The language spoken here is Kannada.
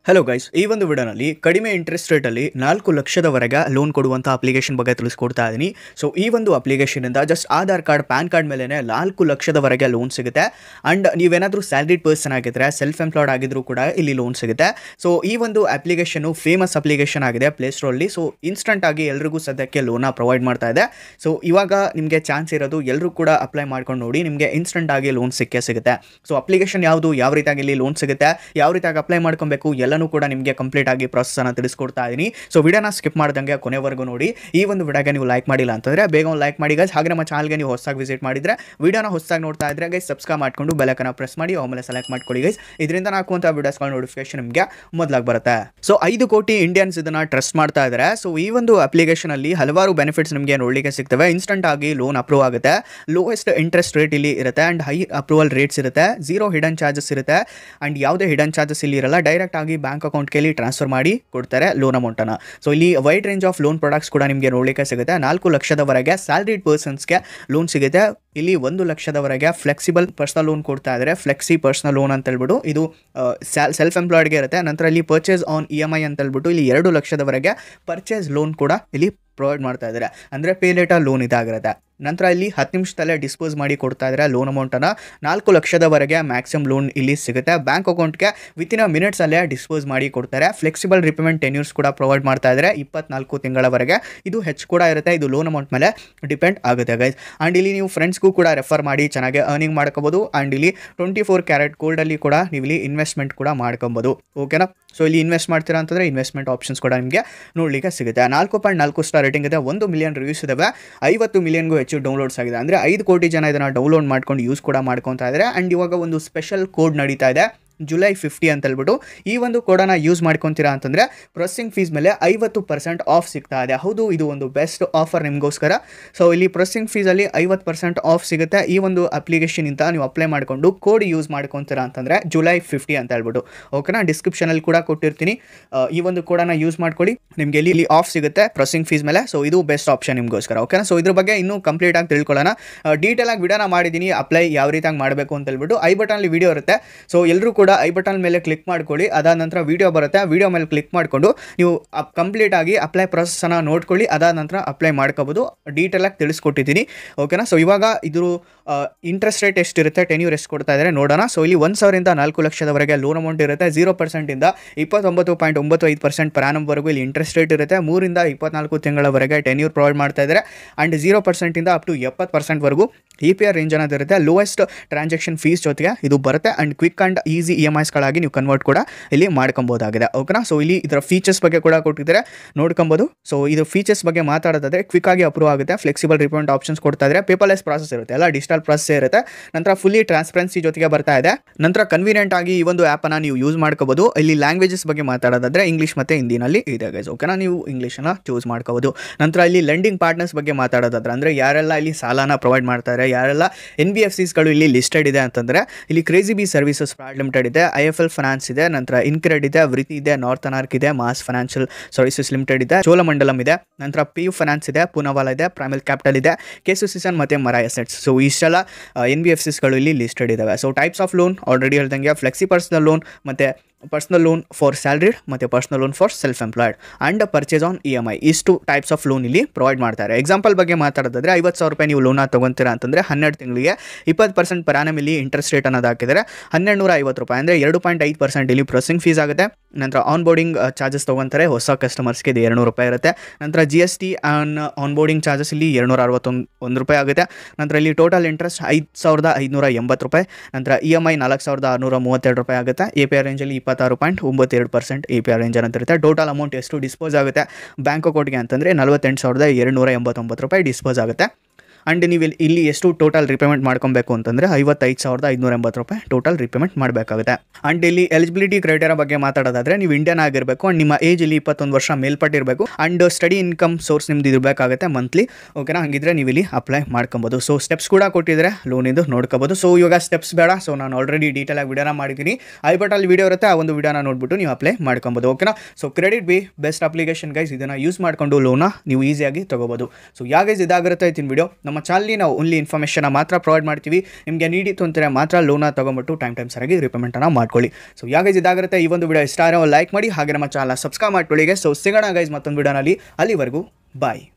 ಹಲೋ ಗೈಸ್ ಈ ಒಂದು ವಿಡಿಯೋನಲ್ಲಿ ಕಡಿಮೆ ಇಂಟ್ರೆಸ್ಟ್ ರೇಟಲ್ಲಿ ನಾಲ್ಕು ಲಕ್ಷದವರೆಗೆ ಲೋನ್ ಕೊಡುವಂಥ ಅಪ್ಲಿಕೇಶನ್ ಬಗ್ಗೆ ತಿಳಿಸ್ಕೊಡ್ತಾ ಇದ್ದೀನಿ ಸೊ ಈ ಒಂದು ಅಪ್ಲಿಕೇಶನಿಂದ just Aadhaar card PAN card ಮೇಲೆ ನಾಲ್ಕು ಲಕ್ಷದವರೆಗೆ ಲೋನ್ ಸಿಗುತ್ತೆ ಆ್ಯಂಡ್ ನೀವೇನಾದರೂ ಸ್ಯಾಲ್ರಿಡ್ ಪರ್ಸನ್ ಆಗಿದ್ರೆ ಸೆಲ್ಫ್ ಎಂಪ್ಲಾಯ್ಡ್ ಆಗಿದ್ರು ಕೂಡ ಇಲ್ಲಿ ಲೋನ್ ಸಿಗುತ್ತೆ ಸೊ ಈ ಒಂದು ಅಪ್ಲಿಕೇಶನು ಫೇಮಸ್ ಅಪ್ಲಿಕೇಶನ್ ಆಗಿದೆ ಪ್ಲೇಸ್ಟೋರಲ್ಲಿ ಸೊ ಇನ್ಸ್ಟಂಟ್ ಆಗಿ ಎಲ್ರಿಗೂ ಸದ್ಯಕ್ಕೆ ಲೋನ ಪ್ರೊವೈಡ್ ಮಾಡ್ತಾ ಇದೆ ಸೊ ಇವಾಗ ನಿಮಗೆ ಚಾನ್ಸ್ ಇರೋದು ಎಲ್ಲರೂ ಕೂಡ ಅಪ್ಲೈ ಮಾಡ್ಕೊಂಡು ನೋಡಿ ನಿಮಗೆ ಇನ್ಸ್ಟಂಟ್ ಆಗಿ ಲೋನ್ ಸಿಕ್ಕೇ ಸಿಗುತ್ತೆ ಸೊ ಅಪ್ಲಿಕೇಶನ್ ಯಾವುದು ಯಾವ ರೀತಿಯಾಗಿ ಇಲ್ಲಿ ಲೋನ್ ಸಿಗುತ್ತೆ ಯಾವ ರೀತಿಯಾಗಿ ಅಪ್ಲೈ ಮಾಡ್ಕೊಬೇಕು ಎಲ್ಲನೂ ಕೂಡ ನಿಮಗೆ ಕಂಪ್ಲೀಟ್ ಆಗಿ process ಅನ್ನ ತಿಳಿಸ್ಕೊಡ್ತಾ ಇದ್ದೀನಿ ಸೊ ವಿಡಿಯೋನ ಸ್ಕಿಪ್ ಮಾಡ್ದಂಗೆ ಕೊನೆವರೆಗೂ ನೋಡಿ ಈ ಒಂದು ವಿಡಿಯೋಗೆ ನೀವು ಲೈಕ್ ಮಾಡಿಲ್ಲ ಅಂತಂದ್ರೆ ಬೇಗ ಒಂದು ಲೈಕ್ ಮಾಡಿ ಗೈಸ್ ಹಾಗೆ ನಮ್ಮ ಚಾನಲ್ಗೆ ನೀವು ಹೊಸದಾಗಿ ವಿಸಿಟ್ ಮಾಡಿದ್ರೆ ವಿಡಿಯೋನ ಹೊಸದಾಗಿ ನೋಡ್ತಾ ಇದ್ರೆ ಗೈಸ್ ಸಬ್ಸ್ಕ್ರೈಬ್ ಮಾಡ್ಕೊಂಡು ಬೆಲಕನ್ನ ಪ್ರೆಸ್ ಮಾಡಿ ಆಮೇಲೆ ಸೆಲೆಕ್ಟ್ ಮಾಡ್ಕೊಳ್ಳಿ ಗೈಸ್ ಇದರಿಂದ ನಾನು ಹಾಕುವಂಥ ವಿಡಿಯೋಸ್ಗಳ ನೋಟಿಫಿಕೇಶನ್ ನಿಮಗೆ ಮೊದಲಾಗಿ ಬರುತ್ತೆ ಸೊ ಐದು ಕೋಟಿ ಇಂಡಿಯನ್ಸ್ ಇದನ್ನ ಟ್ರಸ್ಟ್ ಮಾಡ್ತಾ ಇದ್ದಾರೆ ಸೊ ಈ ಒಂದು ಅಪ್ಲಿಕೇಶನ್ ಅಲ್ಲಿ ಹಲವಾರು ಬೆನಿಫಿಟ್ಸ್ ನಿಮಗೆ ನೋಡಲಿಕ್ಕೆ ಸಿಗ್ತವೆ ಇನ್ಸ್ಟಂಟ್ ಆಗಿ ಲೋನ್ ಅಪ್ರೂವ್ ಆಗುತ್ತೆ ಲೋಯೆಸ್ಟ್ ಇಂಟ್ರೆಸ್ಟ್ ರೇಟ್ ಇಲ್ಲಿ ಇರುತ್ತೆ ಆ್ಯಂಡ್ ಹೈ ಅಪ್ರೂವಲ್ ರೇಟ್ಸ್ ಇರುತ್ತೆ ಝೀರೋ ಹಿಡನ್ ಚಾರ್ಜಸ್ ಇರುತ್ತೆ ಆ್ಯಂಡ್ ಯಾವುದೇ ಹಿಡನ್ ಚಾರ್ಜಸ್ ಇಲ್ಲಿ ಇರಲ್ಲ ಡೈರೆಕ್ಟ್ ಆಗಿ ಬ್ಯಾಂಕ್ ಅಕೌಂಟ್ಗೆ ಇಲ್ಲಿ ಟ್ರಾನ್ಸ್ಫರ್ ಮಾಡಿ ಕೊಡ್ತಾರೆ ಲೋನ್ ಅಮೌಂಟನ್ನು ಸೊ ಇಲ್ಲಿ wide range of loan products ಕೂಡ ನಿಮಗೆ ನೋಡಲಿಕ್ಕೆ ಸಿಗುತ್ತೆ ನಾಲ್ಕು ಲಕ್ಷದವರೆಗೆ ಸ್ಯಾಲ್ರಿಡ್ ಪರ್ಸನ್ಸ್ಗೆ ಲೋನ್ ಸಿಗುತ್ತೆ ಇಲ್ಲಿ ಒಂದು ಲಕ್ಷದವರೆಗೆ ಫ್ಲೆಕ್ಸಿಬಲ್ ಪರ್ಸನಲ್ ಲೋನ್ ಕೊಡ್ತಾ ಇದ್ದಾರೆ ಫ್ಲೆಕ್ಸಿ ಪರ್ಸನಲ್ ಲೋನ್ ಅಂತ ಹೇಳ್ಬಿಟ್ಟು ಇದು ಸೆಲ್ಫ್ ಎಂಪ್ಲಾಯ್ಡ್ಗೆ ಇರುತ್ತೆ ನಂತರ ಇಲ್ಲಿ purchase on E M I ಅಂತ ಹೇಳ್ಬಿಟ್ಟು ಇಲ್ಲಿ ಎರಡು ಲಕ್ಷದವರೆಗೆ ಪರ್ಚೇಸ್ ಲೋನ್ ಕೂಡ ಇಲ್ಲಿ ಪ್ರೊವೈಡ್ ಮಾಡ್ತಾ ಇದ್ದಾರೆ ಅಂದರೆ ಪೇ ಲೇಟರ್ ಲೋನ್ ಇದಾಗಿರುತ್ತೆ ನಂತರ ಇಲ್ಲಿ ಹತ್ತು ನಿಮಿಷದಲ್ಲೇ ಡಿಸ್ಪೋಸ್ ಮಾಡಿ ಕೊಡ್ತಾ ಇದ್ದಾರೆ ಲೋನ್ ಅಮೌಂಟನ್ನು ನಾಲ್ಕು ಲಕ್ಷದವರೆಗೆ ಮ್ಯಾಕ್ಸಿಮಮ್ ಲೋನ್ ಇಲ್ಲಿ ಸಿಗುತ್ತೆ ಬ್ಯಾಂಕ್ ಅಕೌಂಟ್ಗೆ ವಿತಿನ್ ಅ ಮಿನಿಟ್ಸಲ್ಲೇ ಡಿಸ್ಪೋಸ್ ಮಾಡಿ ಕೊಡ್ತಾರೆ ಫ್ಲೆಕ್ಸಿಬಲ್ ರಿಪೇಮೆಂಟ್ ಟೆನ್ಯೂರ್ಸ್ ಕೂಡ ಪ್ರೊವೈಡ್ ಮಾಡ್ತಾ ಇದ್ದಾರೆ ಇಪ್ಪತ್ನಾಲ್ಕು ತಿಂಗಳವರೆಗೆ ಇದು ಹೆಚ್ಚು ಕೂಡ ಇರುತ್ತೆ ಇದು ಲೋನ್ ಅಮೌಂಟ್ ಮೇಲೆ ಡಿಪೆಂಡ್ ಆಗುತ್ತೆ ಗೈಸ್ ಆ್ಯಂಡ್ ಇಲ್ಲಿ ನೀವು ಫ್ರೆಂಡ್ಸ್ಗೂ ಕೂಡ ರೆಫರ್ ಮಾಡಿ ಚೆನ್ನಾಗಿ ಅರ್ನಿಂಗ್ ಮಾಡ್ಕೋಬೋದು ಆ್ಯಂಡ್ ಇಲ್ಲಿ ಟ್ವೆಂಟಿ ಫೋರ್ ಕ್ಯಾರೆಟ್ ಗೋಲ್ಡಲ್ಲಿ ಕೂಡ ನೀವು ಇಲ್ಲಿ ಇನ್ವೆಸ್ಟ್ಮೆಂಟ್ ಕೂಡ ಮಾಡ್ಕೊಬೋದು ಓಕೆನಾ ಸೊ ಇಲ್ಲಿ ಇನ್ವೆಸ್ಟ್ ಮಾಡ್ತೀರಾ ಅಂತಂದರೆ ಇನ್ವೆಸ್ಟ್ಮೆಂಟ್ ಆಪ್ಷನ್ಸ್ ಕೂಡ ನಿಮಗೆ ನೋಡಲಿಕ್ಕೆ ಸಿಗುತ್ತೆ ನಾಲ್ಕು ಪಾಯಿಂಟ್ ನಾಲ್ಕು ಸ್ಟಾರ್ ರೇಟಿಂಗ್ ಇದೆ ಒಂದು ಮಿಲಿಯನ್ ರಿವ್ಯೂಸ್ ಇದಾವೆ ಐವತ್ತು ಮಿಲಿಯನ್ಗೂ ಹೆಚ್ಚು ಡೌನ್ಲೋಡ್ಸ್ ಆಗಿದೆ ಅಂದರೆ ಐದು ಕೋಟಿ ಜನ ಇದನ್ನು ಡೌನ್ಲೋಡ್ ಮಾಡ್ಕೊಂಡು ಯೂಸ್ ಕೂಡ ಮಾಡ್ಕೊತಾ ಇದ್ದಾರೆ ಆ್ಯಂಡ್ ಇವಾಗ ಒಂದು ಸ್ಪೆಷಲ್ ಕೋಡ್ ನಡೀತಾ ಇದೆ ಜುಲೈ ಫಿಫ್ಟಿ ಅಂತ ಹೇಳ್ಬಿಟ್ಟು ಈ ಒಂದು ಕೋಡನ್ನು ಯೂಸ್ ಮಾಡ್ಕೊತೀರಾ ಅಂತಂದರೆ ಪ್ರೊಸೆಸಿಂಗ್ ಫೀಸ್ ಮೇಲೆ ಐವತ್ತು ಪರ್ಸೆಂಟ್ ಆಫ್ ಸಿಗ್ತಾ ಇದೆ ಹೌದು ಇದು ಒಂದು ಬೆಸ್ಟ್ ಆಫರ್ ನಿಮಗೋಸ್ಕರ ಸೊ ಇಲ್ಲಿ ಪ್ರೊಸೆಸಿಂಗ್ ಫೀಸಲ್ಲಿ ಐವತ್ತು ಪರ್ಸೆಂಟ್ ಆಫ್ ಸಿಗುತ್ತೆ ಈ ಒಂದು ಅಪ್ಲಿಕೇಶನಿಂದ ನೀವು ಅಪ್ಲೈ ಮಾಡಿಕೊಂಡು ಕೋಡ್ ಯೂಸ್ ಮಾಡ್ಕೊತೀರಾ ಅಂತಂದರೆ ಜುಲೈ ಫಿಫ್ಟಿ ಅಂತ ಹೇಳ್ಬಿಟ್ಟು ಓಕೆನಾ ಡಿಸ್ಕ್ರಿಪ್ಷನಲ್ಲಿ ಕೂಡ ಕೊಟ್ಟಿರ್ತೀನಿ ಆ, ಈ ಒಂದು ಕೋಡನ್ನು ಯೂಸ್ ಮಾಡ್ಕೊಳ್ಳಿ ನಿಮಗೆ ಇಲ್ಲಿ ಇಲ್ಲಿ ಆಫ್ ಸಿಗುತ್ತೆ ಪ್ರೊಸೆಸಿಂಗ್ ಫೀಸ್ ಮೇಲೆ ಸೊ ಇದು ಬೆಸ್ಟ್ ಆಪ್ಷನ್ ನಿಮಗೋಸ್ಕರ ಓಕೆನಾ ಸೊ ಇದ್ರ ಬಗ್ಗೆ ಇನ್ನೂ ಕಂಪ್ಲೀಟ್ ಆಗಿ ತಿಳ್ಕೊಳ್ಳೋಣ ಡೀಟೇಲ್ ಆಗಿ ವಿಡಿಯೋನ ಮಾಡಿದ್ದೀನಿ ಅಪ್ಲೈ ಯಾವ ರೀತಿಯಾಗಿ ಮಾಡಬೇಕು ಅಂತ ಹೇಳ್ಬಿಟ್ಟು ಐ ಬಟನಲ್ಲಿ ವಿಡಿಯೋ ಇರುತ್ತೆ ಸೊ ಎಲ್ಲರೂ ಕೂಡ ಐ ಬಟನ್ ಮೇಲೆ ಕ್ಲಿಕ್ ಮಾಡ್ಕೊಳ್ಳಿ ಅದಾದ ನಂತರ ವಿಡಿಯೋ ಬರುತ್ತೆ ವಿಡಿಯೋ ಮೇಲೆ ಕ್ಲಿಕ್ ಮಾಡಿಕೊಂಡು ನೀವು ಕಂಪ್ಲೀಟ್ ಆಗಿ ಅಪ್ಲೈ ಪ್ರೊಸೆಸನ್ನು ನೋಡ್ಕೊಳ್ಳಿ ಅದಾದ ನಂತರ ಅಪ್ಲೈ ಮಾಡ್ಕೋಬೋದು ಡೀಟೇಲ್ ಆಗಿ ತಿಳಿಸ್ಕೊಟ್ಟಿದ್ದೀನಿ ಓಕೆನಾ ಸೊ ಇವಾಗ ಇದ್ರ ಇಂಟ್ರೆಸ್ಟ್ ರೇಟ್ ಎಷ್ಟಿರುತ್ತೆ ಟೆನ್ಯೂರ್ ಎಷ್ಟು ಕೊಡ್ತಾ ಇದ್ದಾರೆ ನೋಡೋಣ ಸೊ ಇಲ್ಲಿ ಒಂದು ಸಾವಿರದಿಂದ ನಾಲ್ಕು ಲಕ್ಷದವರೆಗೆ ಲೋನ್ ಅಮೌಂಟ್ ಇರುತ್ತೆ ಜೀರೋ ಪರ್ಸೆಂಟಿಂದ ಇಪ್ಪತ್ತೊಂಬತ್ತು ಪಾಯಿಂಟ್ ಒಂಬತ್ತು ಐದು ಪರ್ಸೆಂಟ್ ಪರಾನಂವರೆಗೂ ಇಲ್ಲಿ ಇಂಟ್ರೆಸ್ಟ್ ರೇಟ್ ಇರುತ್ತೆ ಮೂರಿಂದ ಇಪ್ಪತ್ನಾಲ್ಕು ತಿಂಗಳವರೆಗೆ ಟೆನ್ಯೂರ್ ಪ್ರೊವೈಡ್ ಮಾಡ್ತಾ ಇದ್ದಾರೆ ಆ್ಯಂಡ್ ಜೀರೋ ಪರ್ಸೆಂಟಿಂದ ಅಪ್ ಟು ಎಪ್ಪತ್ತು ಪರ್ಸೆಂಟ್ವರೆಗೂ ಇ ಪಿ ಆರ್ ರೇಂಜ್ ಅನ್ನೋದು ಇರುತ್ತೆ ಲೋಯೆಸ್ಟ್ ಟ್ರಾನ್ಸಾಕ್ಷನ್ ಫೀಸ್ ಜೊತೆಗೆ ಇದು ಬರುತ್ತೆ and quick and easy E M ಐಸ್ಗಳಾಗಿ ನೀವು ಕನ್ವರ್ಟ್ ಕೂಡ ಇಲ್ಲಿ ಮಾಡ್ಕೊಬೋದಾಗಿದೆ ಓಕೆನಾ ಸೊ ಇಲ್ಲಿ ಇದರ ಫೀಚರ್ಸ್ ಬಗ್ಗೆ ಕೂಡ ಕೊಟ್ಟಿದ್ದಾರೆ ನೋಡ್ಕೊಬೋದು ಸೊ ಇದು ಫೀಚರ್ಸ್ ಬಗ್ಗೆ ಮಾತಾಡೋದಾದ್ರೆ ಕ್ವಿಕ್ ಆಗಿ ಅಪ್ರೂವ್ ಆಗುತ್ತೆ ಫ್ಲೆಕ್ಸಿಬಲ್ ರಿಪೇಮೆಂಟ್ ಆಪ್ಷನ್ಸ್ ಕೊಡ್ತಾ ಇದ್ದಾರೆ ಪೇಪರ್ಲೆಸ್ ಪ್ರಾಸೆಸ್ ಇರುತ್ತೆ ಎಲ್ಲ ಡಿಜಿಟಲ್ ಪ್ರಾಸೆಸ್ ಇರುತ್ತೆ ನಂತರ ಫುಲ್ಲಿ ಟ್ರಾನ್ಸ್ಪರೆನ್ಸಿ ಜೊತೆಗೆ ಬರ್ತಾ ಇದೆ ನಂತರ ಕನ್ವೀನಿಯಂಟ್ ಆಗಿ ಈ ಒಂದು ಆ್ಯಪನ್ನು ನೀವು ಯೂಸ್ ಮಾಡ್ಕೋಬೋದು ಇಲ್ಲಿ ಲ್ಯಾಂಗ್ವೇಜಸ್ ಬಗ್ಗೆ ಮಾತಾಡೋದಾದ್ರೆ ಇಂಗ್ಲೀಷ್ ಮತ್ತು ಹಿಂದಿನಲ್ಲಿ ಇದೆ ಗೈಸ್ ಓಕೆನಾ ನೀವು ಇಂಗ್ಲೀಷನ್ನು ಚೂಸ್ ಮಾಡ್ಕೋಬೋದು ನಂತರ ಇಲ್ಲಿ ಲೆಂಡಿಂಗ್ ಪಾರ್ಟ್ನರ್ಸ್ ಬಗ್ಗೆ ಮಾತಾಡೋದಾದ್ರೆ ಅಂದರೆ ಯಾರೆಲ್ಲ ಇಲ್ಲಿ ಸಾಲನ ಪ್ರೊವೈಡ್ ಮಾಡ್ತಾರೆ ಯಾರೆಲ್ಲ ಎನ್ ಬಿ ಎಫ್ ಸಿಸ್ಗಳು ಇಲ್ಲಿ ಲಿಸ್ಟೆಡ್ ಇದೆ ಅಂತಂದರೆ ಇಲ್ಲಿ Krazybee services private limited ಇದೆ ಐ ಎಫ್ ಎಲ್ ಫೈನಾನ್ಸ್ ಇದೆ ನಂತರ ಇನ್ಕ್ರೆಡ್ ಇದೆ ವೃತ್ತಿ ಇದೆ ನಾರ್ತ್ ಅನಾರ್ಕ್ ಇದೆ ಮಾಸ್ ಫೈನಾನ್ಷಿಯಲ್ ಸರ್ವಿಸಸ್ ಲಿಮಿಟೆಡ್ ಇದೆ ಚೋಳಮಂಡಲಂ ಇದೆ ನಂತರ ಪಿ ಯು ಫೈನಾನ್ಸ್ ಇದೆ ಪೂನಾವಾಲ ಇದೆ ಪ್ರೈಮಲ್ ಕ್ಯಾಪಿಟಲ್ ಇದೆ ಕೆಸು ಸಿಸನ್ ಮತ್ತು ಮರ ಎಸೆಟ್ಸ್ ಸೊ ಇಷ್ಟೆಲ್ಲ ಎನ್ ಬಿ ಎಫ್ ಸಿಸ್ಗಳು ಇಲ್ಲಿ ಲಿಸ್ಟೆಡ್ ಇದಾವೆ so types of loan already ಹೇಳ್ದಂಗೆ ಫ್ಲೆಕ್ಸಿ ಪರ್ಸನಲ್ ಲೋನ್ ಮತ್ತು ಪರ್ಸನಲ್ ಲೋನ್ ಫಾರ್ ಸ್ಯಾಲ್ರಿಡ್ ಮತ್ತು personal loan for self employed and purchase on E M I ಇಷ್ಟು ಟೈಪ್ಸ್ ಆಫ್ ಲೋನ್ ಇಲ್ಲಿ ಪ್ರೊವೈಡ್ ಮಾಡ್ತಾರೆ ಎಕ್ಸಾಂಪಲ್ ಬಗ್ಗೆ ಮಾತಾಡೋದಾದ್ರೆ ಐವತ್ತು ಸಾವಿರ ರೂಪಾಯಿ ನೀವು ಲೋನ ತೊಗೊತೀರಾ ಅಂತಂದರೆ ಹನ್ನೆರಡು ತಿಂಗಳಿಗೆ ಇಪ್ಪತ್ತು ಪರ್ಸೆಂಟ್ ಪರಾನಮ್ ಇಲ್ಲಿ ಇಂಟ್ರೆಸ್ಟ್ ರೇಟ್ ಅನ್ನೋದು ಹಾಕಿದರೆ ಹನ್ನೆರಡು ನೂರ ಐವತ್ತು ರೂಪಾಯಿ ಅಂದರೆ ಎರಡು ಪಾಯಿಂಟ್ ಐದು ಪರ್ಸೆಂಟ್ ಇಲ್ಲಿ ಪ್ರೊಸೆಸಿಂಗ್ ಫೀಸ್ ಆಗುತ್ತೆ ನಂತರ ಆನ್ ಬೋರ್ಡಿಂಗ್ ಚಾರ್ಜಸ್ ತೊಗೊತಾರೆ ಹೊಸ ಕಸ್ಟಮರ್ಸ್ಗೆ ಇದು ಎರಡುನೂರು ರೂಪಾಯಿ ಇರುತ್ತೆ ನಂತರ G S T on onboarding charges ಇಲ್ಲಿ ಎರಡುನೂರ ಅರವತ್ತೊಂದು ಒಂದು ರೂಪಾಯಿ ಆಗುತ್ತೆ ನಂತರ ಇಲ್ಲಿ ಟೋಟಲ್ ಇಂಟ್ರೆಸ್ಟ್ ಐದು ಸಾವಿರದ ಐದುನೂರ ಎಂಬತ್ತು ರೂಪಾಯಿ ನಂತರ ಇ ಎಮ್ ಐ ನಾಲ್ಕು ಸಾವಿರದ ಆರುನೂರ ಮೂವತ್ತೆರಡು ರೂಪಾಯಿ ಆಗುತ್ತೆ ಎ ಪಿ ಆರ್ ರೇಂಜಲ್ಲಿ ಇಪ್ಪತ್ತಾರು ಪಾಯಿಂಟ್ ಒಂಬತ್ತೆರಡು percent A P R range ಅಂತ ಇರುತ್ತೆ ಟೋಟಲ್ ಅಮೌಂಟ್ ಎಷ್ಟು ಡಿಸ್ಪೋಸ್ ಆಗುತ್ತೆ ಬ್ಯಾಂಕ್ ಅಕೌಂಟ್ಗೆ ಅಂತಂದರೆ ನಲವತ್ತೆಂಟು ಸಾವಿರದ ಎರಡುನೂರ ಎಂಬತ್ತೊಂಬತ್ತು ರೂಪಾಯಿ ಡಿಸ್ಪೋಸ್ ಆಗುತ್ತೆ ಆ್ಯಂಡ್ ನೀವು ಇಲ್ಲಿ ಇಲ್ಲಿ ಎಷ್ಟು ಟೋಟಲ್ ರಿಪೇಮೆಂಟ್ ಮಾಡ್ಕೊಬೇಕು ಅಂತಂದರೆ ಐವತ್ತೈದು ಸಾವಿರದ ಐದುನೂರ ಎಂಬತ್ತು ರೂಪಾಯಿ ಟೋಟಲ್ ರಿಪೇಮೆಂಟ್ ಮಾಡಬೇಕಾಗುತ್ತೆ ಆ್ಯಂಡ್ ಇಲ್ಲಿ ಎಲಿಜಿಬಿಲಿಟಿ ಕ್ರೈಟೇರಿಯಾ ಬಗ್ಗೆ ಮಾತಾಡೋದಾದ್ರೆ ನೀವು ಇಂಡಿಯನ್ ಆಗಿರಬೇಕು ಆ್ಯಂಡ್ ನಿಮ್ಮ ಏಜ್ ಇಲ್ಲಿ ಇಪ್ಪತ್ತೊಂದು ವರ್ಷ ಮೇಲ್ಪಟ್ಟಿರಬೇಕು ಆ್ಯಂಡ್ ಸ್ಟಡಿ ಇನ್ಕಮ್ ಸೋರ್ಸ್ ನಿಮ್ದು ಇರಬೇಕಾಗುತ್ತೆ ಮಂತ್ಲಿ ಓಕೆನಾ ಹಂಗಿದ್ರೆ ನೀವು ಇಲ್ಲಿ ಅಪ್ಲೈ ಮಾಡ್ಕೊಬೋದು ಸೊ ಸ್ಟೆಪ್ಸ್ ಕೂಡ ಕೊಟ್ಟಿದ್ದಾರೆ ಲೋನಿಂದು ನೋಡ್ಕೋಬೋದು ಸೊ ಇವಾಗ ಸ್ಟೆಪ್ಸ್ ಬೇಡ ಸೊ ನಾನು ಆಲ್ರೆಡಿ ಡೀಟೇಲ್ ಆಗಿ ವಿಡಿಯೋನ ಮಾಡಿದ್ದೀನಿ ಐ ಬಟಲ್ಲಿ ವಿಡಿಯೋ ಇರುತ್ತೆ ಆ ಒಂದು ವಿಡಿಯೋನ ನೋಡ್ಬಿಟ್ಟು ನೀವು ಅಪ್ಲೈ ಮಾಡ್ಕೊಬೋದು ಓಕೆನಾ so KreditBee best application guys ಇದನ್ನು ಯೂಸ್ ಮಾಡ್ಕೊಂಡು ಲೋನ ನೀವು ಈಸಿಯಾಗಿ ತಗೋಬೋದು ಸೊ ಯಾಗೈಸ್ ಇದಾಗಿರುತ್ತೆ ಇತ್ತಿನ ವಿಡಿಯೋ ನಮ್ಮ ನಮ್ಮ ಚಾನಲ್ಲಿ ನಾವು ಓನ್ಲಿ ಇನ್ಫಾರ್ಮೇಷನ್ ಮಾತ್ರ ಪ್ರೊವೈಡ್ ಮಾಡ್ತೀವಿ ನಿಮಗೆ ನೀಡಿತ್ತು ಅಂತಾರೆ ಮಾತ್ರ ಲೋನ ತೊಗೊಂಬಿಟ್ಟು ಟೈಮ್ ಟೈಮ್ ಸರಿಯಾಗಿ ರಿಪೇಮೆಂಟನ್ನು ಮಾಡ್ಕೊಳ್ಳಿ ಸೊ ಯಾಗೈಸ್ ಇದಾಗಿರುತ್ತೆ ಈ ಒಂದು ವಿಡಿಯೋ ಇಷ್ಟ ಲೈಕ್ ಮಾಡಿ ಹಾಗೆ ನಮ್ಮ ಚಾನಲ್ ಸಬ್ಸ್ಕ್ರೈಬ್ ಮಾಡ್ಕೊಳ್ಳಿ ಸೊ ಸಿಗೋಣ ಗೈಸ್ ಮತ್ತೊಂದು ವಿಡಿಯೋನಲ್ಲಿ ಅಲ್ಲಿವರೆಗೂ ಬಾಯ್